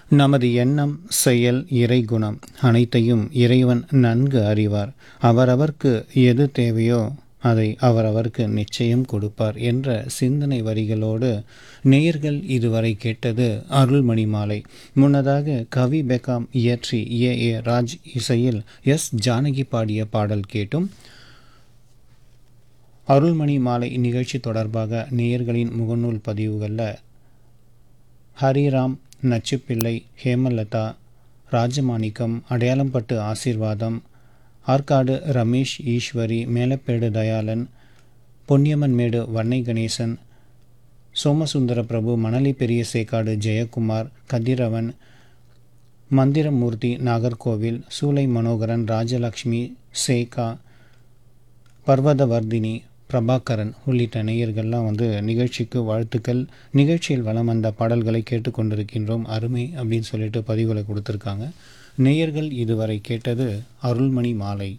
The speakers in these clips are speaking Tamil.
நமது எண்ணம் செயல் இறைகுணம் அனைத்தையும் இறைவன் நன்கு அறிவார் அவரவர்க்கு எது தேவையோ அதை அவரவர்க்கு நிச்சயம் கொடுப்பார் என்ற சிந்தனை வரிகளோடு நேயர்கள் இதுவரை கேட்டது அருள்மணி மாலை முன்னதாக கவி பெகாம் இயற்றி ஏ ஏ ராஜ் இசையில் எஸ் ஜானகி பாடிய பாடல் கேட்டும் அருள்மணி மாலை நிகழ்ச்சி தொடர்பாக நேயர்களின் முகநூல் பதிவுகளில் ஹரிராம் நச்சுப்பிள்ளை ஹேமலதா ராஜமாணிக்கம் அடையாளம்பட்டு ஆசீர்வாதம் ஆற்காடு ரமேஷ் ஈஸ்வரி மேலப்பேடு தயாளன் பொன்னியம்மன்மேடு வன்னை கணேசன் சோமசுந்தர பிரபு மணலி பெரிய சேக்காடு ஜெயக்குமார் கதிரவன் மந்திரமூர்த்தி நாகர்கோவில் சூலை மனோகரன் ராஜலக்ஷ்மி சேகா பர்வதவர்தினி பிரபாகரன் உள்ளிட்ட நேயர்கள்லாம் வந்து நிகழ்ச்சிக்கு வாழ்த்துக்கள் நிகழ்ச்சியில் வலம் வந்த பாடல்களை கேட்டுக்கொண்டிருக்கின்றோம் அருமை அப்படின்னு சொல்லிட்டு பதிவுகளை கொடுத்துருக்காங்க நேயர்கள் இதுவரை கேட்டது அருள்மணி மாலை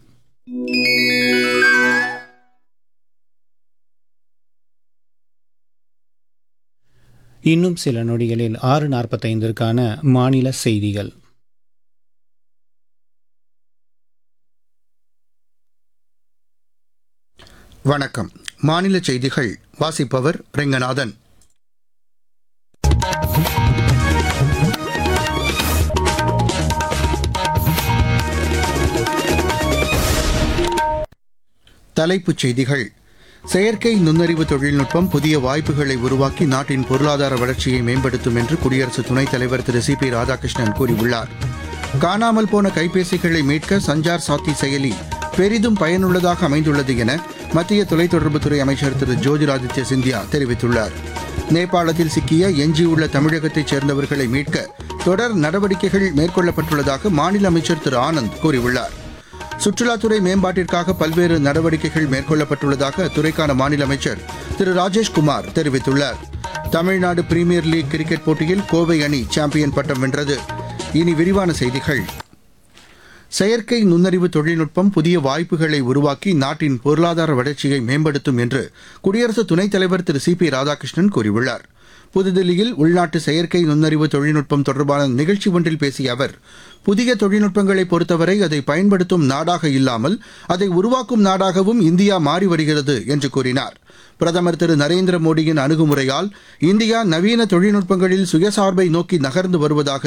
இன்னும் சில நொடிகளில் ஆறு நாற்பத்தைந்திற்கான மாநில செய்திகள் வணக்கம் மாநில செய்திகள் வாசிப்பவர் ரெங்கநாதன் தலைப்புச் செய்திகள் செயற்கை நுண்ணறிவு தொழில்நுட்பம் புதிய வாய்ப்புகளை உருவாக்கி நாட்டின் பொருளாதார வளர்ச்சியை மேம்படுத்தும் என்று குடியரசு துணைத் தலைவர் திரு சி பி ராதாகிருஷ்ணன் கூறியுள்ளார் காணாமல் போன கைபேசிகளை மீட்க சஞ்சார் சாத்தி செயலி பெரிதும் பயனுள்ளதாக அமைந்துள்ளது என மத்திய தொலைத்தொடர்புத்துறை அமைச்சர் திரு ஜோதிராதித்ய சிந்தியா தெரிவித்துள்ளார் நேபாளத்தில் சிக்கிய எஞ்சியுள்ள தமிழகத்தைச் சேர்ந்தவர்களை மீட்க தொடர் நடவடிக்கைகள் மேற்கொள்ளப்பட்டுள்ளதாக மாநில அமைச்சர் திரு ஆனந்த் கூறியுள்ளார் சுற்றுலாத்துறை மேம்பாட்டிற்காக பல்வேறு நடவடிக்கைகள் மேற்கொள்ளப்பட்டுள்ளதாக அத்துறைக்கான மாநில அமைச்சர் திரு ராஜேஷ்குமார் தெரிவித்துள்ளார் தமிழ்நாடு பிரீமியர் லீக் கிரிக்கெட் போட்டியில் கோவை அணி சாம்பியன் பட்டம் வென்றது இனி விரிவான செய்திகள் செயற்கை நுண்ணறிவு தொழில்நுட்பம் புதிய வாய்ப்புகளை உருவாக்கி நாட்டின் பொருளாதார வளர்ச்சியை மேம்படுத்தும் என்று குடியரசு துணைத் தலைவர் திரு சி பி ராதாகிருஷ்ணன் கூறியுள்ளார் புதுதில்லியில் உள்நாட்டு செயற்கை நுண்ணறிவு தொழில்நுட்பம் தொடர்பான நிகழ்ச்சி ஒன்றில் பேசிய அவர் புதிய தொழில்நுட்பங்களை பொறுத்தவரை அதை பயன்படுத்தும் நாடாக இல்லாமல் அதை உருவாக்கும் நாடாகவும் இந்தியா மாறி வருகிறது என்று கூறினார் பிரதமர் திரு நரேந்திர மோடியின் அணுகுமுறையால் இந்தியா நவீன தொழில்நுட்பங்களில் சுயசார்பை நோக்கி நகர்ந்து வருவதாக